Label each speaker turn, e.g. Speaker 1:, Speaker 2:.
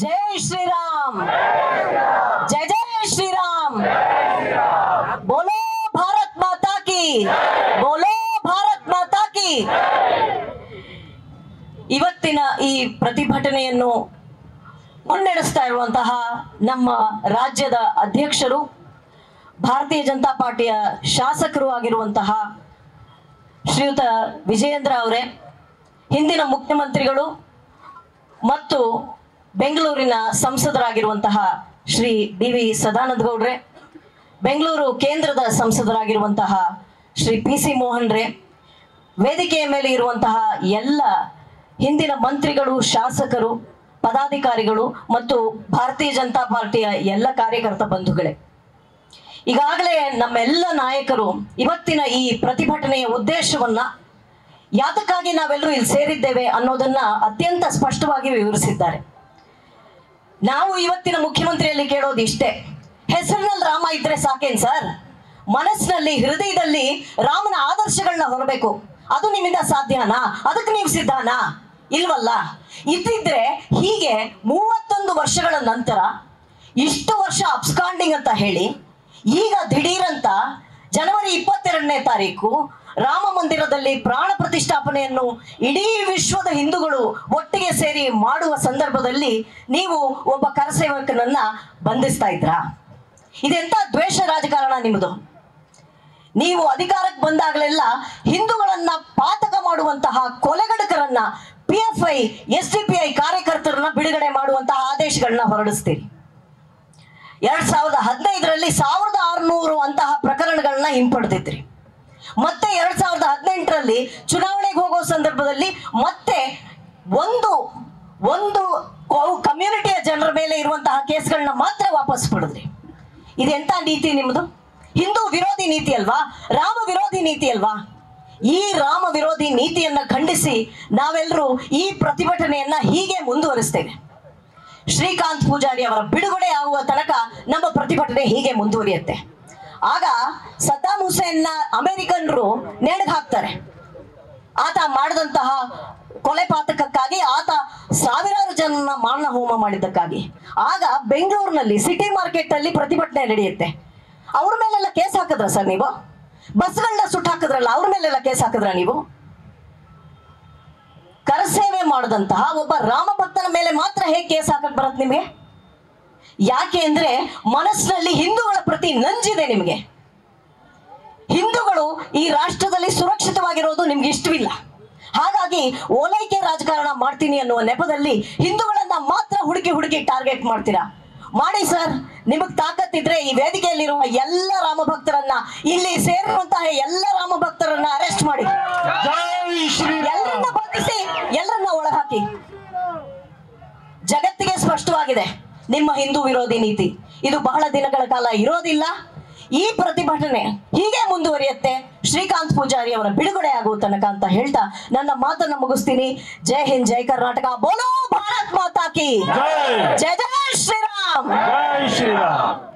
Speaker 1: ಜೈ ಶ್ರೀರಾಮ್ ಜಯ ಜಯ ಶ್ರೀರಾಮ್ ಬೋಲೋ ಭಾರತ್ ಮಾತಾ ಕಿ ಬೋಲೋ ಭಾರತ್ ಮಾತಾ ಕಿ ಇವತ್ತಿನ ಈ ಪ್ರತಿಭಟನೆಯನ್ನು ಮುನ್ನಡೆಸ್ತಾ ಇರುವಂತಹ ನಮ್ಮ ರಾಜ್ಯದ ಅಧ್ಯಕ್ಷರು ಭಾರತೀಯ ಜನತಾ ಪಾರ್ಟಿಯ ಶಾಸಕರು ಆಗಿರುವಂತಹ ಶ್ರೀಯುತ ವಿಜಯೇಂದ್ರ ಅವರೇ ಹಿಂದಿನ ಮುಖ್ಯಮಂತ್ರಿಗಳು ಮತ್ತು ಬೆಂಗಳೂರಿನ ಸಂಸದರಾಗಿರುವಂತಹ ಶ್ರೀ ಡಿ ವಿ ಸದಾನಂದ ಗೌಡ್ರೆ ಬೆಂಗಳೂರು ಕೇಂದ್ರದ ಸಂಸದರಾಗಿರುವಂತಹ ಶ್ರೀ ಪಿ ಸಿ ಮೋಹನ್ ರೇ ವೇದಿಕೆಯ ಮೇಲೆ ಇರುವಂತಹ ಎಲ್ಲ ಹಿಂದಿನ ಮಂತ್ರಿಗಳು ಶಾಸಕರು ಪದಾಧಿಕಾರಿಗಳು ಮತ್ತು ಭಾರತೀಯ ಜನತಾ ಪಾರ್ಟಿಯ ಎಲ್ಲ ಕಾರ್ಯಕರ್ತ ಬಂಧುಗಳೇ ಈಗಾಗಲೇ ನಮ್ಮೆಲ್ಲ ನಾಯಕರು ಇವತ್ತಿನ ಈ ಪ್ರತಿಭಟನೆಯ ಉದ್ದೇಶವನ್ನ ಯಾತಕ್ಕಾಗಿ ನಾವೆಲ್ಲರೂ ಇಲ್ಲಿ ಸೇರಿದ್ದೇವೆ ಅನ್ನೋದನ್ನ ಅತ್ಯಂತ ಸ್ಪಷ್ಟವಾಗಿ ವಿವರಿಸಿದ್ದಾರೆ ನಾವು ಇವತ್ತಿನ ಮುಖ್ಯಮಂತ್ರಿಯಲ್ಲಿ ಕೇಳೋದು ಇಷ್ಟೇ ಹೆಸರಿನಲ್ಲಿ ರಾಮ ಇದ್ರೆ ಸಾಕೇನ್ ಸರ್ ಮನಸ್ಸಿನಲ್ಲಿ ಹೃದಯದಲ್ಲಿ ರಾಮನ ಆದರ್ಶಗಳನ್ನ ಹೊರಬೇಕು ಅದು ನಿಮ್ಮಿಂದ ಸಾಧ್ಯನಾ ಅದಕ್ಕೆ ನೀವು ಸಿದ್ಧನಾ ಇಲ್ವಲ್ಲ ಇದ್ದಿದ್ರೆ ಹೀಗೆ ಮೂವತ್ತೊಂದು ವರ್ಷಗಳ ನಂತರ ಇಷ್ಟು ವರ್ಷ ಅಬ್ಸ್ಕಾಂಡಿಂಗ್ ಅಂತ ಹೇಳಿ ಈಗ ದಿಢೀರಂತ ಜನವರಿ ಇಪ್ಪತ್ತೆರಡನೇ ತಾರೀಕು ರಾಮ ಮಂದಿರದಲ್ಲಿ ಪ್ರಾಣ ಪ್ರತಿಷ್ಠಾಪನೆಯನ್ನು ಇಡೀ ವಿಶ್ವದ ಹಿಂದೂಗಳು ಒಟ್ಟಿಗೆ ಸೇರಿ ಮಾಡುವ ಸಂದರ್ಭದಲ್ಲಿ ನೀವು ಒಬ್ಬ ಕರಸೇವಕನನ್ನ ಬಂಧಿಸ್ತಾ ಇದ್ರಾ ಇದೆಂತ ದ್ವೇಷ ರಾಜಕಾರಣ ನಿಮ್ಮದು ನೀವು ಅಧಿಕಾರಕ್ಕೆ ಬಂದಾಗಲೆಲ್ಲ ಹಿಂದೂಗಳನ್ನ ಪಾತಕ ಮಾಡುವಂತಹ ಕೊಲೆಗಡಕರನ್ನ P F I S D P I ಕಾರ್ಯಕರ್ತರನ್ನ ಬಿಡುಗಡೆ ಮಾಡುವಂತಹ ಆದೇಶಗಳನ್ನ ಹೊರಡಿಸ್ತೀರಿ ಎರಡ್ ಸಾವಿರದ ಹದಿನೈದರಲ್ಲಿ ಸಾವಿರದ ಆರುನೂರು ಅಂತಹ ಪ್ರಕರಣಗಳನ್ನ ಹಿಂಪಡೆದಿದ್ರಿ ಮತ್ತೆ ಎರಡ್ ಸಾವಿರದ ಹದಿನೆಂಟರಲ್ಲಿ ಚುನಾವಣೆಗೆ ಹೋಗೋ ಸಂದರ್ಭದಲ್ಲಿ ಮತ್ತೆ ಒಂದು ಒಂದು ಕಮ್ಯುನಿಟಿಯ ಜನರ ಮೇಲೆ ಇರುವಂತಹ ಕೇಸ್ಗಳನ್ನ ಮಾತ್ರ ವಾಪಸ್ ಪಡೆದ್ರಿ ಇದೆಂತ ನೀತಿ ನಿಮ್ಮದು ಹಿಂದೂ ವಿರೋಧಿ ನೀತಿ ಅಲ್ವಾ ರಾಮ ವಿರೋಧಿ ನೀತಿ ಅಲ್ವಾ ಈ ರಾಮ ವಿರೋಧಿ ನೀತಿಯನ್ನ ಖಂಡಿಸಿ ನಾವೆಲ್ಲರೂ ಈ ಪ್ರತಿಭಟನೆಯನ್ನ ಹೀಗೆ ಮುಂದುವರಿಸ್ತೇವೆ ಶ್ರೀಕಾಂತ್ ಪೂಜಾರಿ ಅವರ ಬಿಡುಗಡೆ ಆಗುವ ತನಕ ನಮ್ಮ ಪ್ರತಿಭಟನೆ ಹೀಗೆ ಮುಂದುವರಿಯುತ್ತೆ ಆಗ ಸದ್ದಾಂ ಹುಸೇನ್ನ ಅಮೆರಿಕನ್ರು ನೇಣಿಗೆ ಹಾಕ್ತಾರೆ ಆತ ಮಾಡಿದಂತಹ ಕೊಲೆ ಪಾತಕಕ್ಕಾಗಿ ಆತ ಸಾವಿರಾರು ಜನನ ಮಾರಣ ಹೋಮ ಮಾಡಿದ್ದಕ್ಕಾಗಿ ಆಗ ಬೆಂಗಳೂರಿನಲ್ಲಿ ಸಿಟಿ ಮಾರ್ಕೆಟ್ ಅಲ್ಲಿ ಪ್ರತಿಭಟನೆ ನಡೆಯುತ್ತೆ ಅವ್ರ ಮೇಲೆಲ್ಲ ಕೇಸ್ ಹಾಕಿದ್ರ ಸರ್ ನೀವು ಬಸ್ಗಳನ್ನ ಸುಟ್ಟು ಹಾಕಿದ್ರಲ್ಲ ಅವ್ರ ಮೇಲೆಲ್ಲ ಕೇಸ್ ಹಾಕಿದ್ರ ನೀವು ಕರಸೇವೆ ಮಾಡಿದಂತಹ ಒಬ್ಬ ರಾಮ ಭಕ್ತನ ಮೇಲೆ ಮಾತ್ರ ಹೇಗೆ ಕೇಸ್ ಹಾಕಕ್ ಬರತ್ ನಿಮಗೆ ಯಾಕೆ ಅಂದ್ರೆ ಮನಸ್ಸಿನಲ್ಲಿ ಹಿಂದೂಗಳ ಪ್ರತಿ ನಂಜಿದೆ ನಿಮಗೆ ಹಿಂದೂಗಳು ಈ ರಾಷ್ಟ್ರದಲ್ಲಿ ಸುರಕ್ಷಿತವಾಗಿರೋದು ನಿಮ್ಗೆ ಇಷ್ಟವಿಲ್ಲ ಹಾಗಾಗಿ ಓಲೈಕೆ ರಾಜಕಾರಣ ಮಾಡ್ತೀನಿ ಅನ್ನುವ ನೆಪದಲ್ಲಿ ಹಿಂದೂಗಳನ್ನ ಮಾತ್ರ ಹುಡುಕಿ ಹುಡುಕಿ ಟಾರ್ಗೆಟ್ ಮಾಡ್ತೀರಾ ಮಾಡಿ ಸರ್ ನಿಮಗ್ ತಾಕತ್ತಿದ್ರೆ ಈ ವೇದಿಕೆಯಲ್ಲಿರುವ ಎಲ್ಲ ರಾಮ ಭಕ್ತರನ್ನ ಇಲ್ಲಿ ಸೇರಿರುವಂತಹ ಎಲ್ಲ ರಾಮ ಭಕ್ತರನ್ನ ಅರೆಸ್ಟ್ ಮಾಡಿ
Speaker 2: ಜೈ ಶ್ರೀರಾಮ್
Speaker 1: ಎಲ್ಲರನ್ನ ಬಂಧಿಸಿ ಎಲ್ಲರನ್ನ ಒಳಹಾಕಿ ಜಗತ್ತಿಗೆ ಸ್ಪಷ್ಟವಾಗಿದೆ ನಿಮ್ಮ ಹಿಂದೂ ವಿರೋಧಿ ನೀತಿ ಇದು ಬಹಳ ದಿನಗಳ ಕಾಲ ಇರೋದಿಲ್ಲ ಈ ಪ್ರತಿಭಟನೆ ಹೀಗೆ ಮುಂದುವರಿಯುತ್ತೆ ಶ್ರೀಕಾಂತ್ ಪೂಜಾರಿ ಅವರ ಬಿಡುಗಡೆ ಆಗುವ ತನಕ ಅಂತ ಹೇಳ್ತಾ ನನ್ನ ಮಾತನ್ನ ಮುಗಿಸ್ತೀನಿ ಜೈ ಹಿಂದ್ ಜೈ ಕರ್ನಾಟಕ ಬೋಲೋ ಭಾರತ್ ಮಾತಾ ಕಿ
Speaker 2: ಜೈ
Speaker 1: ಜಯ ಜಯ ಶ್ರೀರಾಮ್
Speaker 2: ಜೈ ಶ್ರೀರಾಮ್